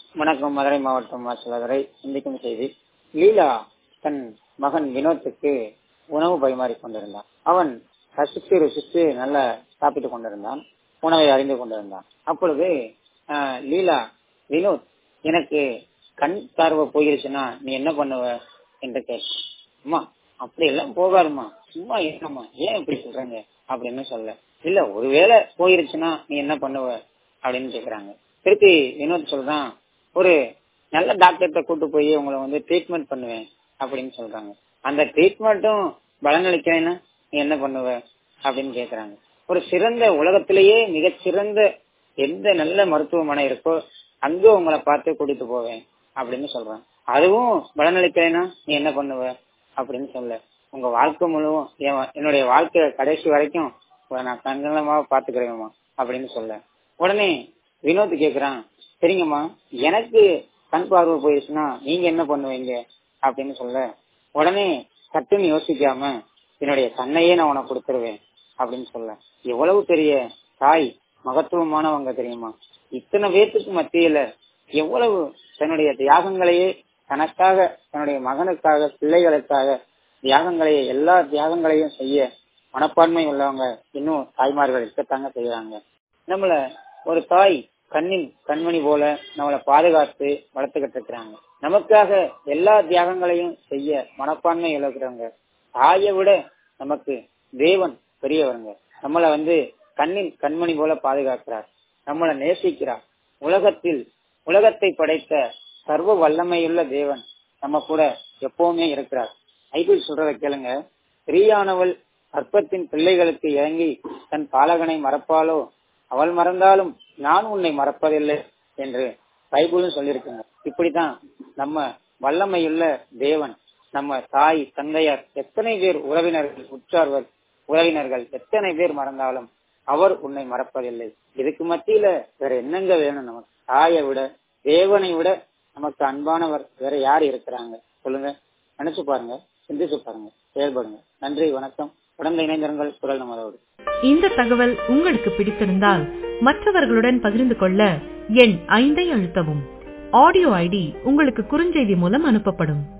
வணக்கம் மதுரை மாவட்டம் வாசலவரை சிந்திக்கும் செய்தி லீலா தன் மகன் வினோத்துக்கு உணவு பரிமாறிக் கொண்டிருந்தான் அவன் ரசித்து ருசித்து நல்லா சாப்பிட்டுக் கொண்டிருந்தான் உணவை அறிந்து கொண்டிருந்தான் அப்பொழுது ஆஹ், லீலா வினோத் எனக்கு கண் பார்வை போயிருச்சுன்னா நீ என்ன பண்ணுவ என்று கேட்டான் அம்மா அப்படி எல்லாம் போகாதுமா சும்மா என்னம்மா ஏன் இப்படி சொல்றீங்க அப்படின்னு சொல்ல இல்ல ஒருவேளை போயிருச்சுன்னா நீ என்ன பண்ணுவ அப்படின்னு கேக்குறாங்க திருப்பி வினோத் சொல்றான் ஒரு நல்ல டாக்டர்கிட்ட கூட்டு போய் உங்களை வந்து ட்ரீட்மெண்ட் பண்ணுவேன் அப்படின்னு சொல்றாங்க அந்த ட்ரீட்மெண்ட்டும் பலனளிக்கலைன்னா நீ என்ன பண்ணுவ அப்படின்னு கேக்குறாங்க ஒரு சிறந்த உலகத்திலேயே மிகச்சிறந்த எந்த நல்ல மருத்துவமனை இருக்கோ அங்க உங்களை பார்த்து கூட்டிட்டு போவேன் அப்படின்னு சொல்றான் அதுவும் பலனளிக்கலைன்னா நீ என்ன பண்ணுவ அப்படின்னு சொல்ல உங்க வாழ்க்கை முழுவதும் என் என்னுடைய வாழ்க்கை கடைசி வரைக்கும் உங்களை நான் கண்கலமா பாத்துக்கிறேங்கம்மா அப்படின்னு சொல்ல உடனே வினோத் கேக்குறான் சரிங்கம்மா எனக்கு கண் பார்வை போயிடுச்சுன்னா நீங்க என்ன பண்ணுவீங்க அப்படின்னு சொல்ல உடனே சட்டுன்னு யோசிக்காம என்னுடைய கண்ணையே நான் உனக்கு கொடுத்துருவேன் அப்படின்னு சொல்ல எவ்வளவு பெரிய தாய் மகத்துவமானவங்க தெரியுமா இத்தனை பேத்துக்கு மத்தியில எவ்வளவு தன்னுடைய தியாகங்களையே தனக்காக தன்னுடைய மகனுக்காக பிள்ளைகளுக்காக தியாகங்களையே எல்லா தியாகங்களையும் செய்ய மனப்பான்மை உள்ளவங்க இன்னும் தாய்மார்கள் இருக்கத்தாங்க செய்யறாங்க நம்மள ஒரு தாய் கண்ணின் கண்மணி போல நம்மளை பாதுகாத்து வளர்த்துக்கிட்டு இருக்கிறாங்க நமக்காக எல்லா தியாகங்களையும் செய்ய மனப்பான்மை இழக்கிறவங்க தாயை விட நமக்கு தேவன் பெரியவருங்க நம்மளை வந்து கண்ணின் கண்மணி போல பாதுகாக்கிறார் நம்மளை நேசிக்கிறார் உலகத்தில் உலகத்தை படைத்த சர்வ வல்லமையுள்ள தேவன் நம்ம கூட எப்பவுமே இருக்கிறார் பைபிள் சொல்றத கேளுங்க ஸ்திரீயானவள் அற்பத்தின் பிள்ளைகளுக்கு இறங்கி தன் பாலகனை மறப்பாலோ அவள் மறந்தாலும் நான் உன்னை மறப்பதில்லை என்று பைபிளும் சொல்லியிருக்குங்க இப்படித்தான் நம்ம வல்லமையுள்ள தேவன் நம்ம தாய் தந்தையார் எத்தனை பேர் உறவினர்கள் உற்றார்வர் உறவினர்கள் எத்தனை பேர் மறந்தாலும் அவர் உன்னை மறப்பதில்லை இதுக்கு மத்தியில வேற என்னங்க வேணும் நமக்கு தாயை விட தேவனை விட நமக்கு அன்பானவர் வேற யார் இருக்கிறாங்க சொல்லுங்க நினைச்சு பாருங்க சிந்திச்சு பாருங்க செயல்படுங்க நன்றி வணக்கம் உடம்பு இணைந்திருங்கள் குரல் நமதோடு இந்த தகவல் உங்களுக்கு பிடித்திருந்தால் மற்றவர்களுடன் பகிர்ந்து கொள்ள எண் ஐந்தை அழுத்தவும் ஆடியோ ஐடி உங்களுக்கு குறுஞ்செய்தி மூலம் அனுப்பப்படும்